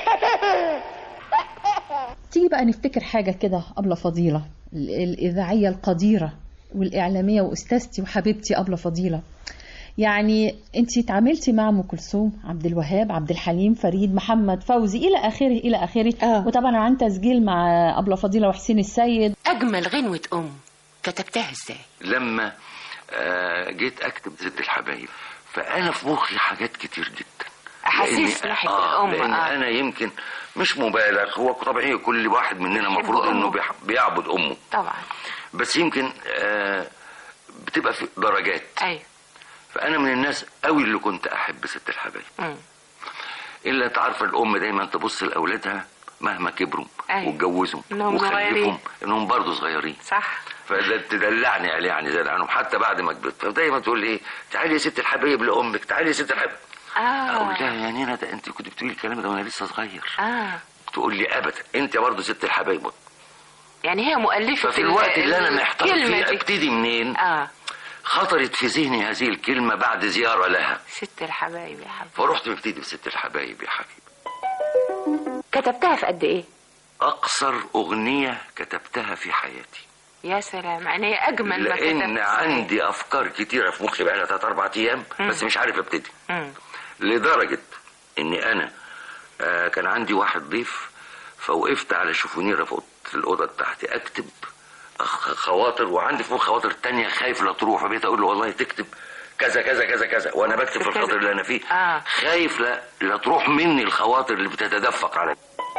G: تيجي بقى نفتكر حاجه كده قبل فضيله ال- الاذاعيه القديره والاعلاميه واستاذتي وحبيبتي قبل فضيله يعني انت اتعاملتي مع ام كلثوم عبد الوهاب عبد الحليم فريد محمد فوزي الى اخره الى اخره
H: آه.
G: وطبعا عن تسجيل مع ابله فضيله وحسين السيد
H: أجمل غنوة أم كتبتها ازاي؟
K: لما آه، جيت اكتب ست الحبايب فانا في مخي حاجات كتير جدا
H: أحاسيس
K: لأن-
H: ناحية
K: آه
H: الأم
K: لان
H: آه.
K: انا يمكن مش مبالغ هو طبيعي كل واحد مننا المفروض
H: أمه.
K: انه بيح- بيعبد امه
H: طبعا
K: بس يمكن آه بتبقى في درجات
H: أيوة
K: فانا من الناس قوي اللي كنت احب ست الحبايب
H: مم.
K: الا انت عارفه الام دايما تبص لاولادها مهما كبروا
H: أيوة.
K: واتجوزوا
H: إنهم
K: وخلفهم
H: صغيرين.
K: انهم برضه صغيرين
H: صح
K: فتدلعني عليه يعني زاد عنهم حتى بعد ما كبرت فدايما تقول لي ايه تعالي يا ست الحبايب لامك تعالي يا ست الحبايب اقول
H: آه
K: لها يا نينا ده انت كنت بتقولي الكلام ده وانا لسه صغير
H: آه
K: تقول لي ابدا انت برضه ست الحبايب
H: يعني هي مؤلفة
K: ففي الوقت اللي انا محتار
H: الكلمة
K: فيه
H: دي.
K: ابتدي منين
H: آه
K: خطرت في ذهني هذه الكلمه بعد زياره لها
H: ست الحبايب يا حبيبي
K: فرحت مبتدي بست الحبايب يا حبيبي
H: كتبتها في قد إيه؟
K: اقصر اغنيه كتبتها في حياتي
H: يا سلام يعني هي أجمل ما
K: لان
H: كتبت
K: عندي افكار كتيره في مخي بقالها ثلاث اربع ايام
H: مم.
K: بس مش عارف ابتدي
H: مم.
K: لدرجه اني انا آه كان عندي واحد ضيف فوقفت على شوفونيره فوق الاوضه بتاعتي اكتب أخ- خواطر وعندي فوق خواطر تانية خايف لا تروح فبقيت اقول له والله تكتب كذا كذا كذا كذا وانا بكتب في الخاطر اللي انا فيه
H: آه.
K: خايف لا لا تروح مني الخواطر اللي بتتدفق علي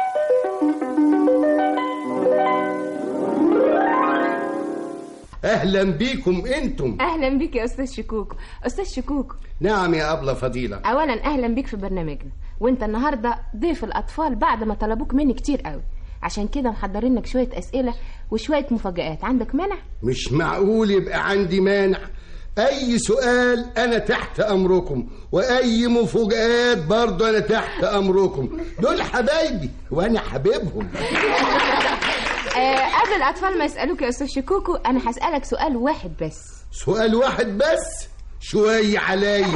L: اهلا بيكم انتم
C: اهلا بيك يا استاذ شكوك استاذ شكوك
L: نعم يا ابله فضيله
C: اولا اهلا بيك في برنامجنا وانت النهارده ضيف الاطفال بعد ما طلبوك مني كتير قوي عشان كده محضرين لك شويه اسئله وشويه مفاجآت عندك مانع
L: مش معقول يبقى عندي مانع اي سؤال انا تحت امركم واي مفاجآت برضه انا تحت امركم دول حبايبي وانا حبيبهم
C: آه قبل الاطفال ما يسالوك يا استاذ شكوكو انا هسالك سؤال واحد بس
L: سؤال واحد بس شوية عليا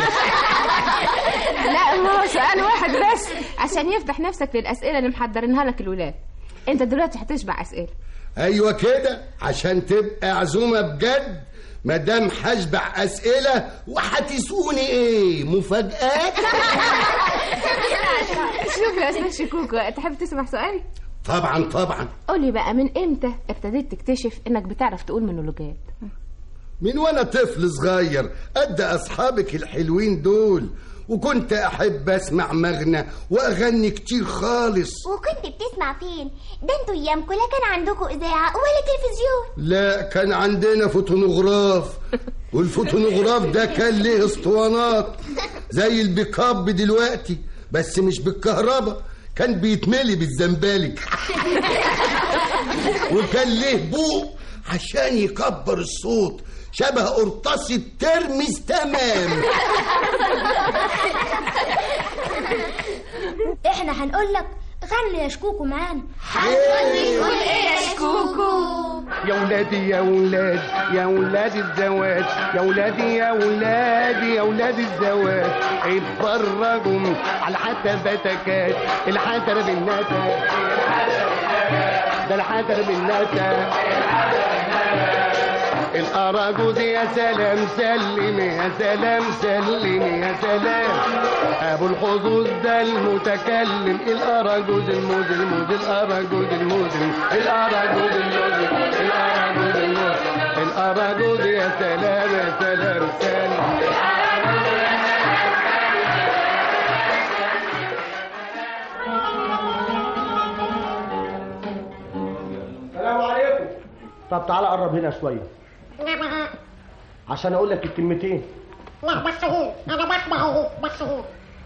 C: لا هو سؤال واحد بس عشان يفتح نفسك للاسئله اللي محضرينها لك الولاد انت دلوقتي هتشبع اسئله
L: ايوه كده عشان تبقى عزومة بجد مدام هشبع اسئلة وهتسقوني ايه مفاجآت
C: شوف يا استاذ شكوكو تحب تسمع سؤالي
L: طبعا طبعا
C: قولي بقى من امتى ابتديت تكتشف انك بتعرف تقول مونولوجات
L: من وانا طفل صغير قد اصحابك الحلوين دول وكنت احب اسمع مغنى واغني كتير خالص
M: وكنت بتسمع فين ده انتوا ايامكم لا كان عندكم اذاعه ولا تلفزيون
L: لا كان عندنا فوتونوغراف والفوتونوغراف ده كان ليه اسطوانات زي البيك اب دلوقتي بس مش بالكهرباء كان بيتملي بالزنبالك وكان ليه بوق عشان يكبر الصوت شبه قرطاس الترمس تمام
M: احنا هنقول لك غني يا شكوكو معانا
E: هنقول ايه يا شكوكو
J: يا ولادي يا ولاد يا ولاد الزواج يا ولادي يا ولادي يا ولاد الزواج اتفرجوا على الحتبتكات الحتر بالنتا ده الحتر بالنتا الأراجوز يا سلام سلم يا سلام سلم يا سلام أبو الحظوظ ده المتكلم الأراجوز الموز الموز الأراجوز الموز الأراجوز الموز الأراجوز الموز الأراجوز يا سلام يا سلام سلم
N: السلام عليكم طب تعالى قرب هنا شويه عشان اقول لك الكلمتين
E: لا بس هي انا بسمع اهو بس هي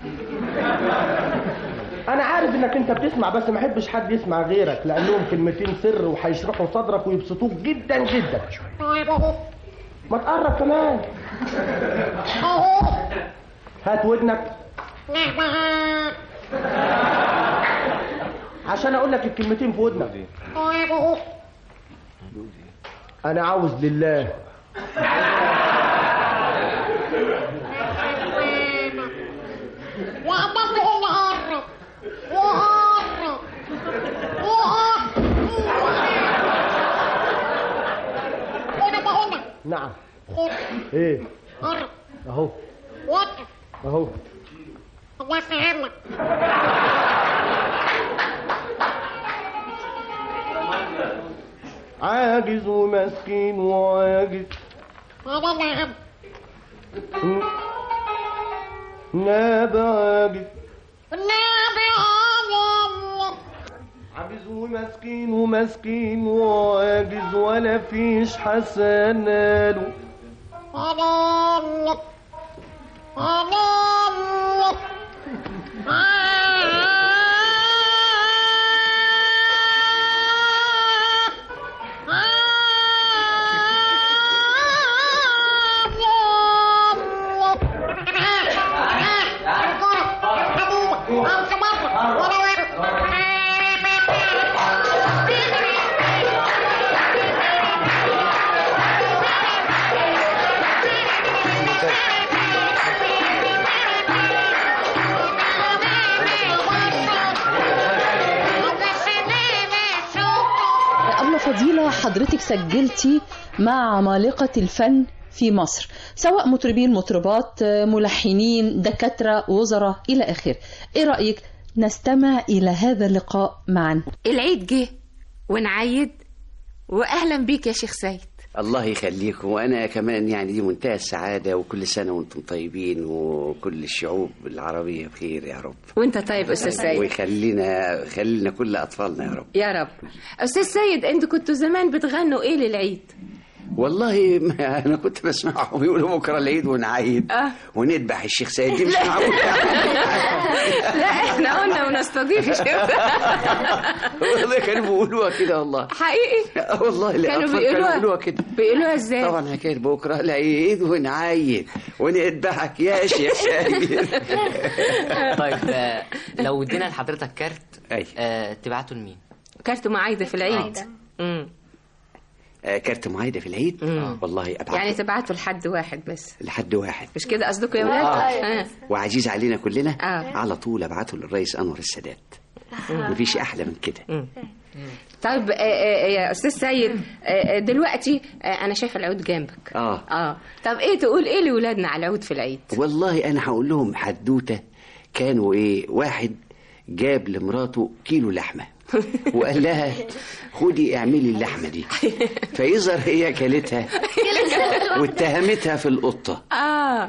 N: انا عارف انك انت بتسمع بس ما احبش حد يسمع غيرك لانهم كلمتين سر وهيشرحوا صدرك ويبسطوك جدا جدا ما تقرب كمان هات ودنك عشان اقول لك الكلمتين في ودنك انا عاوز لله
E: لا بس هي قرب وقرب وقرب هنا ده هنا
N: نعم
E: هنا
N: ايه
E: قرب
N: اهو
E: وقف
N: اهو
E: الله يسلمك
N: عاجز ومسكين وعاجز
E: هذا نعم
N: ناب عاجز
E: نعم عالم
N: عاجز ومسكين ومسكين وعاجز ولا فيش حسناله
E: عالم عالم
G: أبلة فضيلة حضرتك سجلتي مع عمالقة الفن في مصر سواء مطربين مطربات ملحنين دكاترة وزراء إلى آخره إيه رأيك نستمع إلى هذا اللقاء معا
C: العيد جه ونعيد واهلا بيك يا شيخ سيد
O: الله يخليكم وانا كمان يعني دي منتهى السعاده وكل سنه وانتم طيبين وكل الشعوب العربيه بخير يا رب
C: وانت طيب استاذ سيد
O: ويخلينا خلينا كل اطفالنا يا رب
C: يا رب استاذ سيد انتوا كنتوا زمان بتغنوا ايه للعيد
O: والله ما انا كنت بسمعهم يقولوا بكره العيد ونعيد
C: آه.
O: ونذبح الشيخ سيد دي مش
C: لا.
O: معقول
C: لا احنا قلنا ونستضيف الشيخ
O: والله كانوا بيقولوها كده والله
C: حقيقي
O: آه والله
C: كانوا
O: الأطفال كانوا
C: بيقولوها
O: بيقولوها كده
C: بيقولوها ازاي
O: طبعا حكايه بكره العيد ونعيد ونذبحك يا شيخ سيد
P: طيب آه، لو ادينا لحضرتك كارت
O: أي.
P: آه، تبعته لمين؟
C: كارت معايدة في العيد
Q: مم.
O: آه كارت معايده في العيد
Q: مم.
O: والله ابعت
Q: يعني تبعتوا لحد واحد بس
O: لحد واحد
Q: مش كده قصدكم يا ولاد
O: آه.
Q: آه.
O: وعزيز علينا كلنا
Q: آه.
O: على طول ابعته للرئيس انور السادات
Q: مم.
O: مفيش احلى من كده
Q: طيب آه، آه، يا استاذ سيد آه، آه، دلوقتي آه، انا شايفه العود جنبك
O: اه
Q: اه طب ايه تقول ايه لاولادنا على العود في العيد
O: والله انا هقول لهم حدوته كانوا ايه واحد جاب لمراته كيلو لحمه وقال لها خدي اعملي اللحمه دي فيظهر هي كلتها واتهمتها في القطه
Q: اه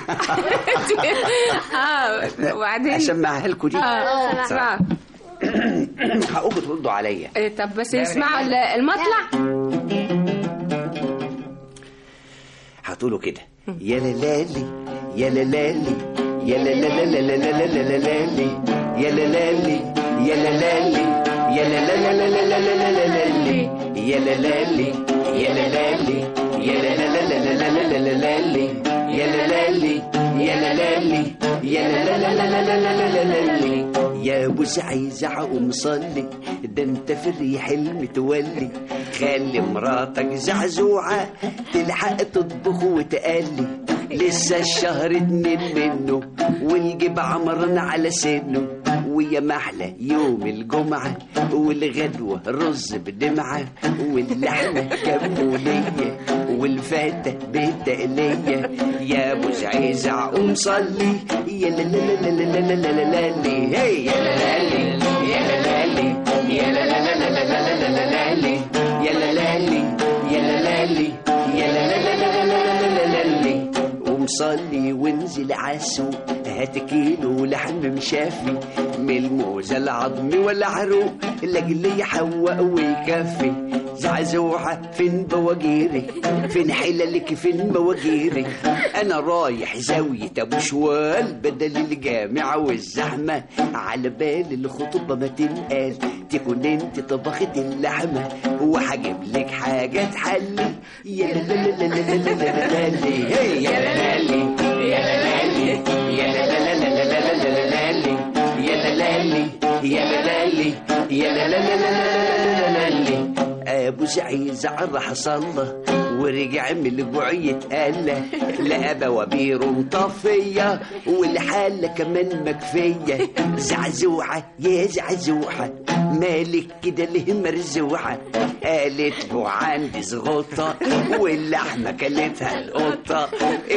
Q: اه وبعدين
O: اسمعها لكم دي
Q: اه اسمع
O: هقوم تردوا عليا
Q: إيه، طب بس يسمعوا ال- المطلع
O: هتقولوا كده يا لالالي يا لالالي يا لالالالالالالالالالي يا لالالي يا لالالي يا لالالالالالالالالي يا لالالي يا لالالي يا لالالالالالالالالي يا لالالي يا لالالي يا لالالالالالالالالي يا ابو زعيزع ومصلي ده انت في الريح المتولي خلي مراتك زعزوعة تلحق تطبخ وتقلي لسه الشهر اتنين منه والجيب عمران على سنه ويا محلى يوم الجمعة والغدوة رز بدمعة واللحمة كمولية والفتة بالتقلية يا ابو زعيزع قوم صلي يا لا لا لا لا لا لا لا لا لا لي هي يا لا لا لي يا لا لا لي يا لا لا لا لا لا لا لا لا لا لي يا لا لا لي يا لا لا لي يا لا لا لا لا لا لا لا لا لي قوم صلي وانزل عالسوق هات كيلو لحم مشافي من الموزة العظم والعروق لاجل يحوق ويكفي زعزوحة فين بواجيرك فين حللك فين مواجيرك انا رايح زاوية ابو شوال بدل الجامع والزحمة على بال الخطبة ما تنقال تكون انت طبخت اللحمة وهجيب لك حاجة تحلي يا لا لا لا لا لا لا لا لا لا هي يا لا لا لي يا لا لا لي يا لا لا لا لا لا لا لا لا لا لي يا لا لا لي يا لا لا لي يا لا لا لا لا لا لا لا لي ابو زعيز راح صلى ورجع من البعية قال لقى بوابير مطفية والحالة كمان مكفية زعزوعة يا زعزوعة مالك كده ليه مرزوعة قالت له عندي زغطة واللحمة كلتها القطة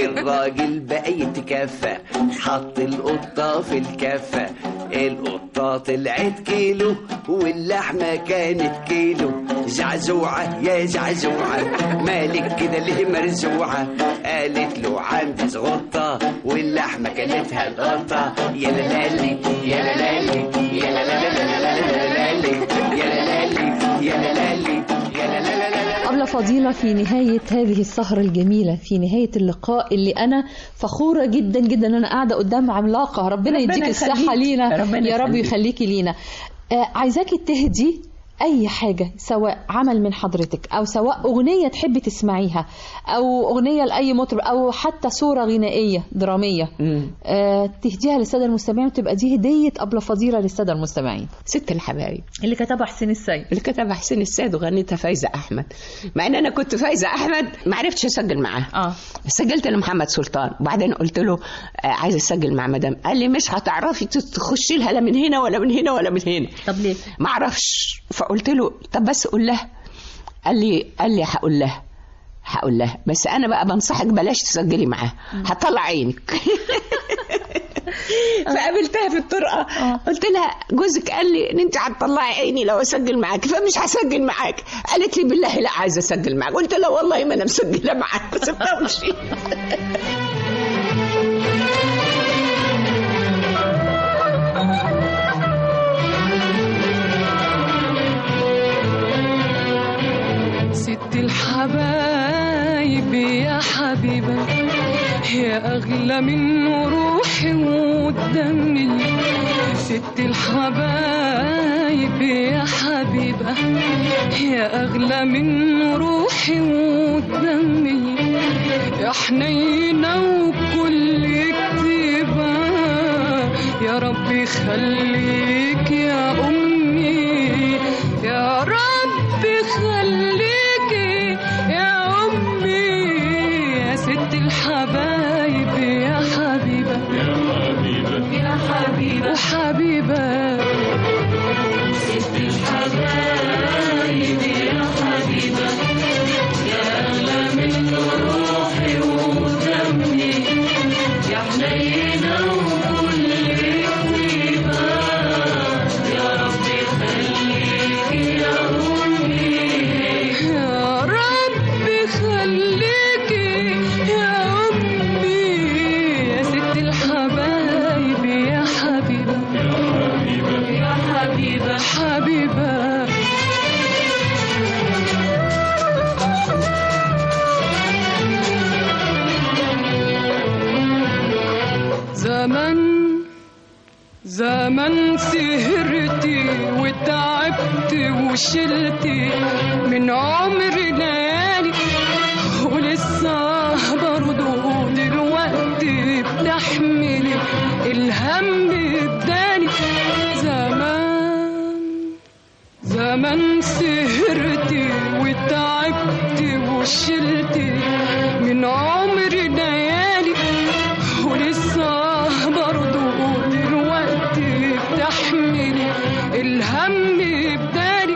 O: الراجل بقى يتكفى حط القطة في الكفة القطة طلعت كيلو واللحمة كانت كيلو زعزوعة يا زعزوعة مالك كده ليه مرزوعة قالت له عندي زغطة واللحمة كلتها القطة يا لالي يا لالي يا لالي يا لالي يا لالي يا لالي
G: أبلة فضيلة في نهاية هذه السهرة الجميلة في نهاية اللقاء اللي أنا فخورة جدا جدا أن أنا قاعدة قدام عملاقة ربنا
H: ربنا
G: يديك الصحة
H: يخليك.
G: لينا
H: ربنا
G: يا رب
H: يخليك.
G: يخليكي لينا آه، عايزاكي تهدي أي حاجة سواء عمل من حضرتك أو سواء أغنية تحبي تسمعيها أو أغنية لأي مطرب أو حتى صورة غنائية درامية آه، تهديها للسادة المستمعين وتبقى دي هدية أبلة فضيلة للسادة المستمعين
H: ست الحبايب
G: اللي كتبها حسين السيد
H: اللي كتبها حسين السيد وغنيتها فايزة أحمد مع إن أنا كنت فايزة أحمد ما عرفتش أسجل معاه
G: اه
H: سجلت لمحمد سلطان وبعدين قلت له آه عايز أسجل مع مدام قال لي مش هتعرفي تخشي لها لا من هنا ولا من هنا ولا من هنا
G: طب ليه؟
H: ما اعرفش فقلت له طب بس قول لها قال لي قال لي هقول لها هقول لها بس انا بقى بنصحك بلاش تسجلي معاها هطلع عينك فقابلتها في الطرقه قلت لها جوزك قال لي ان انت هتطلعي عيني لو اسجل معاك فمش هسجل معاك قالت لي بالله لا عايزه اسجل معاك قلت لها والله ما انا مسجله معاك وسبتها ومشيت
R: ست الحبايب يا حبيبة يا أغلى من روحي ودمي ست الحبايب يا حبيبة يا أغلى من روحي ودمي يا حنينة وكل كتيبة يا رب يخليك يا أمي أمي يا رب خليكي يا أمي يا ست الحبايب يا حبيبة يا حبيبة يا حبيبة وحبيبة ست الحبايب يا حبيبة يا أغلى من روحي ودمي يا حنينة وكل طيبة يا رب خليكي يا أمي يا رب خليكي يا أمي يا ست الحبايب يا حبيبة يا حبيبة يا حبيبة حبيبة زمن زمن سهرتي وتعبت وشلتي من عمر ليالي ولسه برضه دلوقتي بتحملي الهم الداني زمان زمان سهرتي وتعبت وشلتي من عمر ليالي ولسه برضه دلوقتي بتحملي الهم بدالي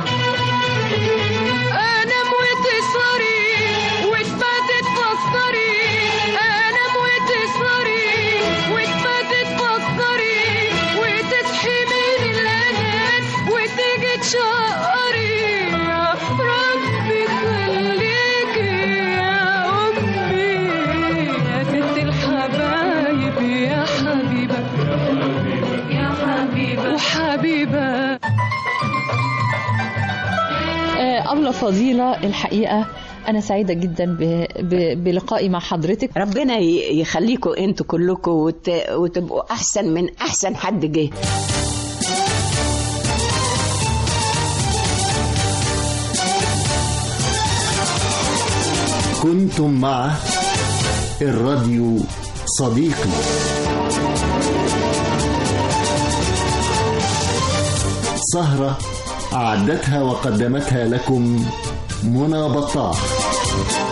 R: انام وتسهري وتباتي تفكري انام وتسهري وتباتي تفكري وتصحي من الانام وتيجي تشقري يا ربي خليكي يا امي يا ست الحبايب يا حبيبه يا حبيبه وحبيبه
G: آه، أبلة فضيلة الحقيقة أنا سعيدة جدا ب... ب... بلقائي مع حضرتك
H: ربنا ي- يخليكم انتوا كلكم وت... وتبقوا احسن من احسن حد جه
A: كنتم مع الراديو صديقي سهرة أعدتها وقدمتها لكم منى بطاح